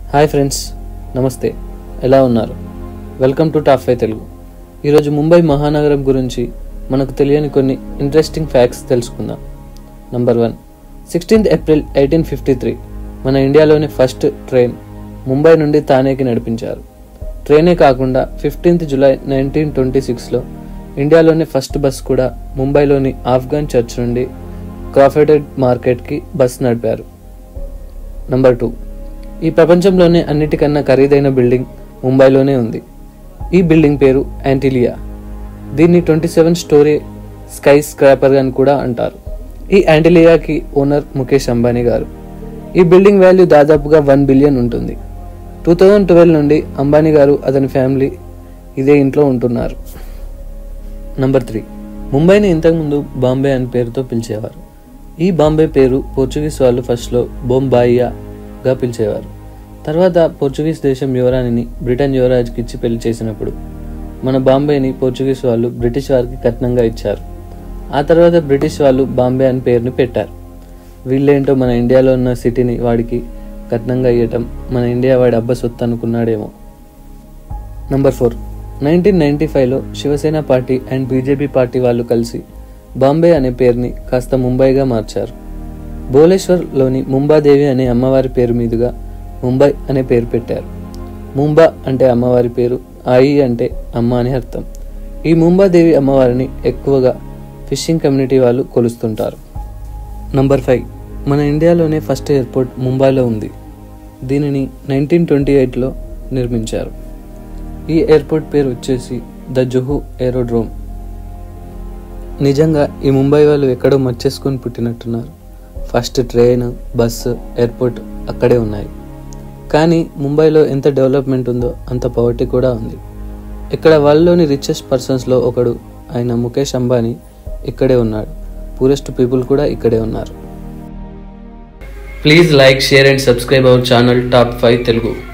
hi friends నమస్తే ఎలా ఉన్నారు welcome to top five Telugu ఈరోజు ముంబై మహానగరం గురించి మనకు తెలియని కొన్ని ఇంట్రెస్టింగ్ ఫ్యాక్ట్స్ తెలుసుకుందాం number one sixteenth April eighteen fifty three మన ఇండియాలోని ఫస్ట్ ట్రైన్ ముంబై నుండి తానేకి నడిపించారు ట్రైనే కాకుండా ఫిఫ్టీన్త్ జూలై నైన్టీన్ ట్వంటీ సిక్స్లో ఇండియాలోని ఫస్ట్ బస్ కూడా ముంబైలోని ఆఫ్ఘన్ చర్చ్ నుండి క్రాఫెడెడ్ మార్కెట్కి బస్ నడిపారు నంబర్ టూ ఈ ప్రపంచంలోనే అన్నిటికన్నా ఖరీదైన బిల్డింగ్ ముంబైలోనే ఉంది ఈ బిల్డింగ్ పేరు యాంటిలియా దీన్ని twenty seven story skyscraper అని కూడా అంటారు ఈ యాంటిలియాకి ఓనర్ ముఖేష్ అంబానీ గారు ఈ బిల్డింగ్ వాల్యూ దాదాపుగా వన్ బిలియన్ ఉంటుంది టూ థౌజండ్ ట్వెల్వ్ నుండి అంబానీ గారు అతని ఫ్యామిలీ ఇదే ఇంట్లో ఉంటున్నారు నంబర్ త్రీ ముంబైని ఇంతకుముందు బాంబే అని పేరుతో పిలిచేవారు ఈ బాంబే పేరు పోర్చుగీస్ వాళ్ళు ఫస్ట్లో బొంబాయియాగా పిలిచేవారు తర్వాత పోర్చుగీస్ దేశం యువరాణిని బ్రిటన్ యువరాజుకి ఇచ్చి పెళ్లి చేసినప్పుడు మన బాంబేని పోర్చుగీస్ వాళ్ళు బ్రిటిష్ వారికి కట్నంగా ఇచ్చారు ఆ తర్వాత బ్రిటిష్ వాళ్ళు బాంబే అని పేరుని పెట్టారు వీళ్ళేంటో మన ఇండియాలో ఉన్న సిటీని వాడికి కట్నంగా ఇవ్వటం మన ఇండియా వాడి అబ్బ సొత్తు అనుకున్నాడేమో నంబర్ ఫోర్ నైన్టీన్ నైన్టీ ఫైవ్లో Shiv Sena party and BJP party వాళ్ళు కలిసి బాంబే అనే పేరుని కాస్త ముంబైగా మార్చారు భువనేశ్వర్లోని ముంబాదేవి అనే అమ్మవారి పేరు మీదుగా ముంబై అనే పేరు పెట్టారు ముంబా అంటే అమ్మవారి పేరు ఆయి అంటే అమ్మ అని అర్థం ఈ ముంబాదేవి అమ్మవారిని ఎక్కువగా ఫిషింగ్ కమ్యూనిటీ వాళ్ళు కొలుస్తుంటారు నంబర్ ఫైవ్ మన ఇండియాలోనే ఫస్ట్ ఎయిర్పోర్ట్ ముంబైలో ఉంది దీనిని నైన్టీన్ ట్వంటీ ఎయిట్లో నిర్మించారు ఈ ఎయిర్పోర్ట్ పేరు వచ్చేసి ద జుహు ఏరోడ్రోమ్ నిజంగా ఈ ముంబై వాళ్ళు ఎక్కడో మర్చేసుకొని పుట్టినట్టున్నారు ఫస్ట్ ట్రైన్ బస్సు ఎయిర్పోర్ట్ అక్కడే ఉన్నాయి కానీ ముంబైలో ఎంత డెవలప్మెంట్ ఉందో అంత పవర్టీ కూడా ఉంది ఇక్కడ వాళ్ళలోని రిచెస్ట్ పర్సన్స్లో ఒకడు ఆయన ముఖేష్ అంబానీ ఇక్కడే ఉన్నాడు పూరెస్ట్ పీపుల్ కూడా ఇక్కడే ఉన్నారు please like share and subscribe our channel top five Telugu